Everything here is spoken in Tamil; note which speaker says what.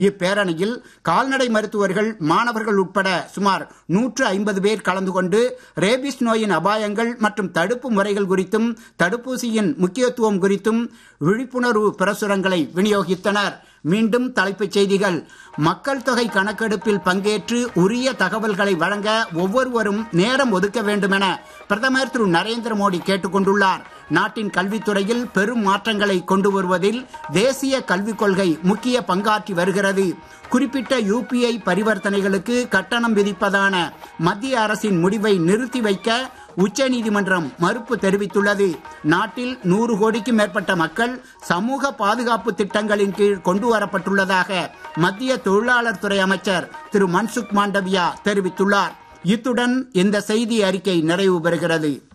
Speaker 1: இப்பேரணியில் கால்நடை மருத்துவர்கள் மாணவர்கள் உட்பட சுமார் நூற்று ஐம்பது பேர் கலந்து கொண்டு ரேபிஸ் நோயின் அபாயங்கள் மற்றும் தடுப்பு முறைகள் குறித்தும் தடுப்பூசியின் முக்கியத்துவம் குறித்தும் விழிப்புணர்வு பிரசுரங்களை விநியோகித்தனர் மீண்டும் தலைப்புச் செய்திகள் மக்கள் தொகை கணக்கெடுப்பில் பங்கேற்று உரிய தகவல்களை வழங்க ஒவ்வொருவரும் நேரம் ஒதுக்க வேண்டும் என பிரதமர் திரு நரேந்திர மோடி கேட்டுக் கொண்டுள்ளார் நாட்டின் கல்வித்துறையில் பெரும் மாற்றங்களை கொண்டு வருவதில் தேசிய கல்விக் கொள்கை முக்கிய பங்காற்றி வருகிறது குறிப்பிட்ட யூபிஐ பரிவர்த்தனைகளுக்கு கட்டணம் விதிப்பதான மத்திய அரசின் முடிவை நிறுத்தி வைக்க உச்சநீதிமன்றம் மறுப்பு தெரிவித்துள்ளது நாட்டில் நூறு கோடிக்கும் மேற்பட்ட மக்கள் சமூக பாதுகாப்பு திட்டங்களின் கீழ் கொண்டு வரப்பட்டுள்ளதாக மத்திய தொழிலாளர் துறை அமைச்சர் திரு மன்சுக் மாண்டவியா தெரிவித்துள்ளார் இத்துடன் இந்த செய்தி அறிக்கை நிறைவு பெறுகிறது